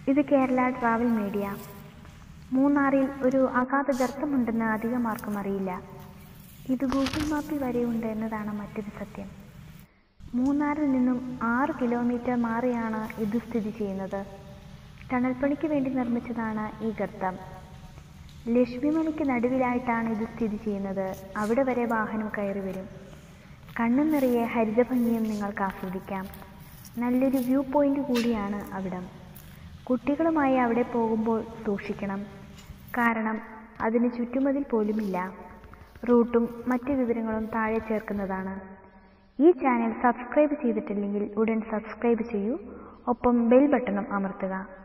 ഇത് Kerala travel media മൂന്നാറിൽ ഒരു അഗാധ ഗർത്തമുണ്ടെന്ന് അധികം ആർക്കും അറിയില്ല ഇത് ഗൂഗിൾ മാപ്പിൽ വരെയുണ്ട് എന്നതാണ് മറ്റൊരു സത്യം മൂന്നാറിൽ നിന്നും ആറ് കിലോമീറ്റർ മാറിയാണ് ഇത് സ്ഥിതി ചെയ്യുന്നത് ടണൽപ്പണിക്ക് വേണ്ടി നിർമ്മിച്ചതാണ് ഈ ഗർത്തം ലക്ഷ്മിമലയ്ക്ക് നടുവിലായിട്ടാണ് ഇത് സ്ഥിതി ചെയ്യുന്നത് അവിടെ വരെ വാഹനം കയറി വരും കണ്ണു നിറയെ ഹരിതഭംഗിയും നിങ്ങൾക്ക് ആസ്വദിക്കാം നല്ലൊരു വ്യൂ പോയിന്റ് കൂടിയാണ് അവിടം കുട്ടികളുമായി അവിടെ പോകുമ്പോൾ സൂക്ഷിക്കണം കാരണം അതിന് ചുറ്റുമതിൽ പോലുമില്ല റൂട്ടും മറ്റ് വിവരങ്ങളും താഴെ ചേർക്കുന്നതാണ് ഈ ചാനൽ സബ്സ്ക്രൈബ് ചെയ്തിട്ടില്ലെങ്കിൽ ഉടൻ സബ്സ്ക്രൈബ് ചെയ്യൂ ഒപ്പം ബെൽ ബട്ടണും അമർത്തുക